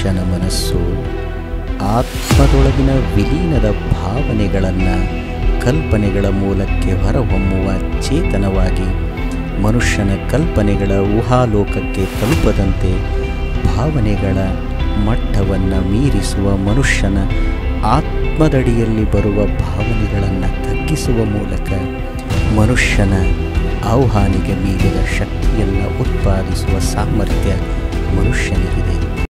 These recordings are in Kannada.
ಮನುಷ್ಯನ ಮನಸ್ಸು ಆತ್ಮದೊಳಗಿನ ವಿಲೀನದ ಭಾವನೆಗಳನ್ನು ಕಲ್ಪನೆಗಳ ಮೂಲಕ್ಕೆ ಹೊರಹೊಮ್ಮುವ ಚೇತನವಾಗಿ ಮನುಷ್ಯನ ಕಲ್ಪನೆಗಳ ಊಹಾಲೋಕಕ್ಕೆ ತಲುಪದಂತೆ ಭಾವನೆಗಳ ಮಟ್ಟವನ್ನು ಮೀರಿಸುವ ಮನುಷ್ಯನ ಆತ್ಮದಡಿಯಲ್ಲಿ ಬರುವ ಭಾವನೆಗಳನ್ನು ತಗ್ಗಿಸುವ ಮೂಲಕ ಮನುಷ್ಯನ ಆಹ್ವಾನಿಗೆ ಮೀರಿದ ಶಕ್ತಿಯನ್ನು ಉತ್ಪಾದಿಸುವ ಸಾಮರ್ಥ್ಯ ಮನುಷ್ಯನಿಗಿದೆ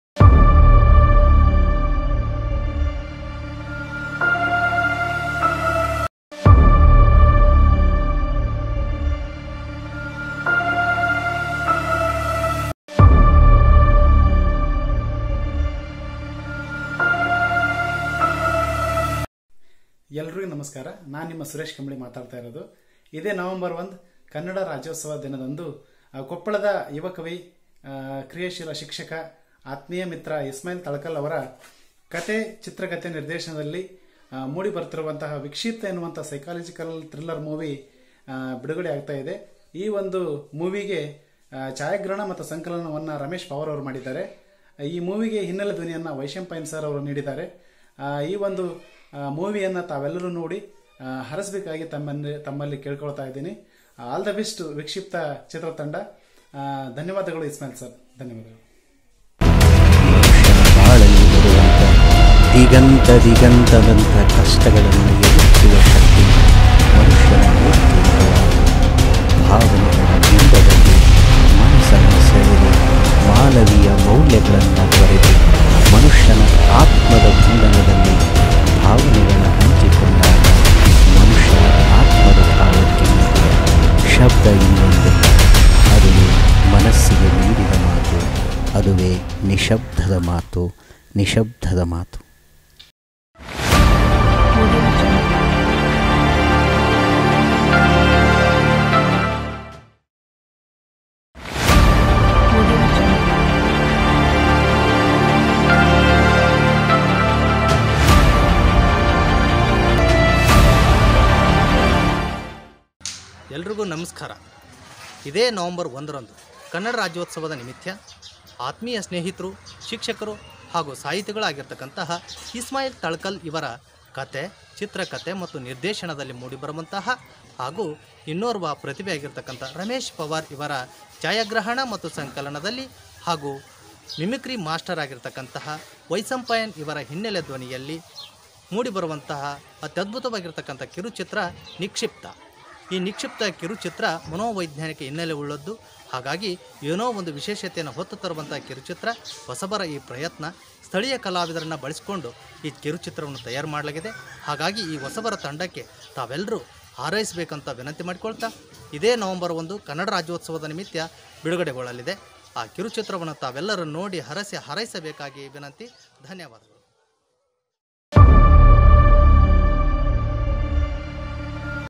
ಎಲ್ರಿಗೂ ನಮಸ್ಕಾರ ನಾನು ನಿಮ್ಮ ಸುರೇಶ್ ಕಂಬಳಿ ಮಾತಾಡ್ತಾ ಇರೋದು ಇದೇ ನವೆಂಬರ್ ಒಂದು ಕನ್ನಡ ರಾಜ್ಯೋತ್ಸವ ದಿನದಂದು ಆ, ಕೊಪ್ಪಳದ ಯುವ ಕವಿ ಆ, ಕ್ರಿಯಾಶೀಲ ಶಿಕ್ಷಕ ಆತ್ಮೀಯ ಮಿತ್ರ ಇಸ್ಮಾಯಿಲ್ ತಳಕಲ್ ಅವರ ಕತೆ ಚಿತ್ರಕಥೆ ನಿರ್ದೇಶನದಲ್ಲಿ ಆ, ಮೂಡಿ ಬರ್ತಿರುವಂತಹ ವಿಕ್ಷಿಪ್ತ ಎನ್ನುವಂಥ ಸೈಕಾಲಜಿಕಲ್ ಥ್ರಿಲ್ಲರ್ ಮೂವಿ ಬಿಡುಗಡೆ ಆಗ್ತಾ ಇದೆ ಈ ಒಂದು ಮೂವಿಗೆ ಆ, ಛಾಯಾಗ್ರಹಣ ಮತ್ತು ಸಂಕಲನವನ್ನು ರಮೇಶ್ ಪವರ್ ಅವರು ಮಾಡಿದ್ದಾರೆ ಈ ಮೂವಿಗೆ ಹಿನ್ನೆಲೆ ಧ್ವನಿಯನ್ನು ವೈಶಂಪಾಯನ್ ಸರ್ ಅವರು ನೀಡಿದ್ದಾರೆ ಆ, ಈ ಒಂದು ಮೂವಿಯನ್ನು ತಾವೆಲ್ಲರೂ ನೋಡಿ ಆ, ಹರಸಬೇಕಾಗಿ ತಮ್ಮಲ್ಲಿ ತಮ್ಮಲ್ಲಿ ಕೇಳ್ಕೊಳ್ತಾ ಇದ್ದೀನಿ ಆಲ್ ದ ಬೆಸ್ಟ್ ವಿಕ್ಷಿಪ್ತ ಚಿತ್ರತಂಡ ಆ, ಧನ್ಯವಾದಗಳು ಇಸ್ಮಾಯಿಲ್ ಸರ್ ಧನ್ಯವಾದಗಳು ಮನುಷ್ಯನ ಬಾಳಲ್ಲಿ ಬರುವಂಥ ದಿಗಂತ ದಿಗಂತದಂಥ ಕಷ್ಟಗಳನ್ನು ಎದುರಿಸುವ ಶಕ್ತಿ ಮನುಷ್ಯನ ಮೂರ್ತಿಯುತವಾದ ಭಾವನೆಗಳ ಬಿಂಬದಲ್ಲಿ ಮನಸ್ಸನ್ನು ಸೆಳೆದು ಮಾನವೀಯ ಮೌಲ್ಯಗಳನ್ನು ಬರೆದು ಮನುಷ್ಯನ ಆತ್ಮದ ಬಂಧನದಲ್ಲಿ ಭಾವನೆಗಳ ಹಂಚಿಕೊಂಡಾಗ ಮನುಷ್ಯನ ಆತ್ಮದ ಭಾವಕ್ಕೆ ಮೀರಿದ ಶಬ್ದ ಇನ್ನೊಂದಿಲ್ಲ ಅದುವೇ ಮನಸ್ಸಿಗೆ ಮೀರಿದ ಮಾತು ಅದುವೇ ನಿಶಬ್ದದ ಮಾತು ನಿಶಬ್ದದ ಮಾತು ಎಲ್ರಿಗೂ ನಮಸ್ಕಾರ ಇದೇ ನವೆಂಬರ್ ಒಂದರಂದು ಕನ್ನಡ ರಾಜ್ಯೋತ್ಸವದ ನಿಮಿತ್ತ ಆತ್ಮೀಯ ಸ್ನೇಹಿತರು ಶಿಕ್ಷಕರು ಹಾಗೂ ಸಾಹಿತಿಗಳಾಗಿರ್ತಕ್ಕಂತಹ ಇಸ್ಮಾಯಿಲ್ ತಳ್ಕಲ್ ಇವರ ಕತೆ ಚಿತ್ರಕಥೆ ಮತ್ತು ನಿರ್ದೇಶನದಲ್ಲಿ ಮೂಡಿಬರುವಂತಹ ಹಾಗೂ ಇನ್ನೋರ್ವ ಪ್ರತಿಭೆಯಾಗಿರ್ತಕ್ಕಂಥ ರಮೇಶ್ ಪವಾರ್ ಇವರ ಛಾಯಾಗ್ರಹಣ ಮತ್ತು ಸಂಕಲನದಲ್ಲಿ ಹಾಗೂ ಮಿಮಿಕ್ರಿ ಮಾಸ್ಟರ್ ಆಗಿರ್ತಕ್ಕಂತಹ ವೈಸಂಪಾಯನ್ ಇವರ ಹಿನ್ನೆಲೆ ಧ್ವನಿಯಲ್ಲಿ ಮೂಡಿಬರುವಂತಹ ಅತ್ಯದ್ಭುತವಾಗಿರ್ತಕ್ಕಂಥ ಕಿರುಚಿತ್ರ ನಿಕ್ಷಿಪ್ತ ಈ ನಿಕ್ಷಿಪ್ತ ಕಿರುಚಿತ್ರ ಮನೋವೈಜ್ಞಾನಿಕ ಹಿನ್ನೆಲೆ ಉಳ್ಳದ್ದು ಹಾಗಾಗಿ ಏನೋ ಒಂದು ವಿಶೇಷತೆಯನ್ನು ಹೊತ್ತು ತರುವಂಥ ಕಿರುಚಿತ್ರ ಹೊಸಬರ ಈ ಪ್ರಯತ್ನ ಸ್ಥಳೀಯ ಕಲಾವಿದರನ್ನು ಬಳಸಿಕೊಂಡು ಈ ಕಿರುಚಿತ್ರವನ್ನು ತಯಾರು ಮಾಡಲಾಗಿದೆ ಹಾಗಾಗಿ ಈ ಹೊಸಬರ ತಂಡಕ್ಕೆ ತಾವೆಲ್ಲರೂ ಹಾರೈಸಬೇಕಂತ ವಿನಂತಿ ಮಾಡಿಕೊಳ್ತಾ ಇದೇ ನವೆಂಬರ್ ಒಂದು ಕನ್ನಡ ರಾಜ್ಯೋತ್ಸವದ ನಿಮಿತ್ತ ಬಿಡುಗಡೆಗೊಳ್ಳಲಿದೆ ಆ ಕಿರುಚಿತ್ರವನ್ನು ತಾವೆಲ್ಲರೂ ನೋಡಿ ಹರಸಿ ಹಾರೈಸಬೇಕಾಗಿ ವಿನಂತಿ ಧನ್ಯವಾದಗಳು